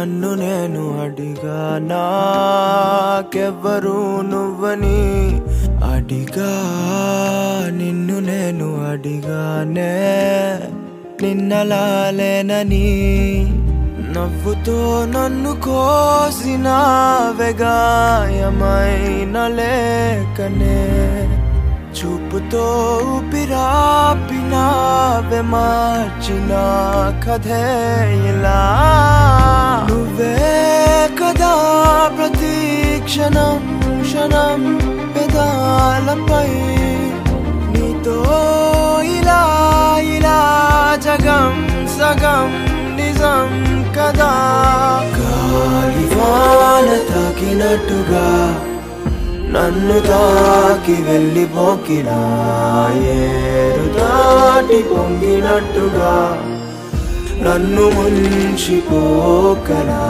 నన్ను నేను అడిగా నాకెవ్వరు నువ్వని అడిగా నిన్ను నేను అడిగానే నిన్నలాలేనని నవ్వుతో నన్ను కోసిన వెగాయమైన లేకనే చూపుతో ఊపిరాపినావే మార్చిన కథే ఇలా నువ్వే కదా ప్రతి క్షణం క్షణం పెదాలపై నీతో ఇలా ఇలా జగం సగం నిజం కదా గాలివాన తాకినట్టుగా నన్ను తాకి వెళ్ళిపోకినా ఏరు దాటి పొంగినట్టుగా నన్ను ముంచిపోకనా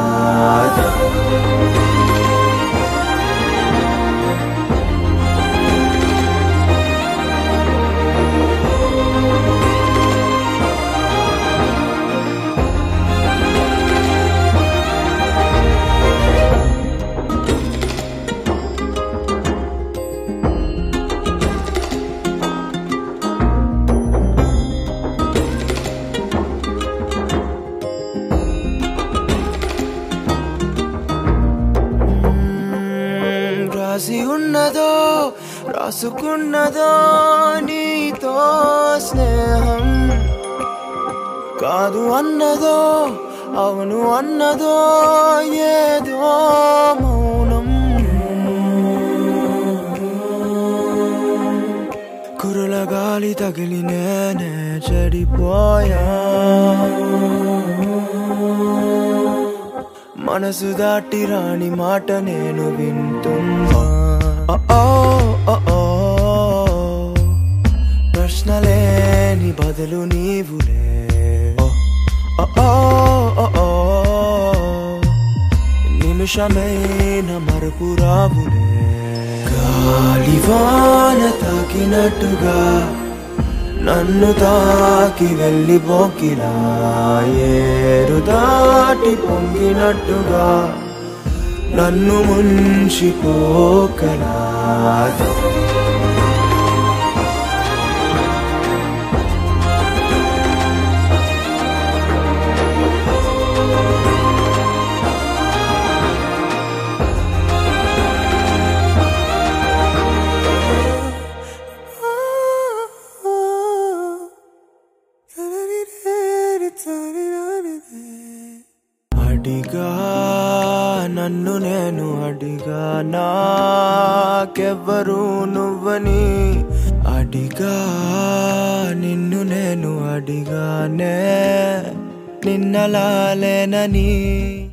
మ్మ్, రాసి ఉన్నదో రాసుకున్నదో నీతో స్నేహం కాదు అన్నదో అవును అన్నదో ఏదో మౌనం కురుల గాలి తగిలి నేనే చెడిపోయా మనసు దాటి రాని మాట నేను వింటున్నా ఓ, ఓ, ఓ, ఓ. ప్రశ్నలేని బదులు నీవులే ఓ, ఓ, ఓ, ఓ, ఓ. నిమిషమైన మరుపు రావులే గాలివాన తాకినట్టుగా నన్ను తాకి వెళ్ళిపోకిలా ఏరు దాటి పొంగినట్టుగా నన్ను ముంచిపోకలా అడిగా నన్ను నేను అడిగా నాకెవ్వరు నువ్వని అడిగా నిన్ను నేను అడిగానే నిన్నలాలేనని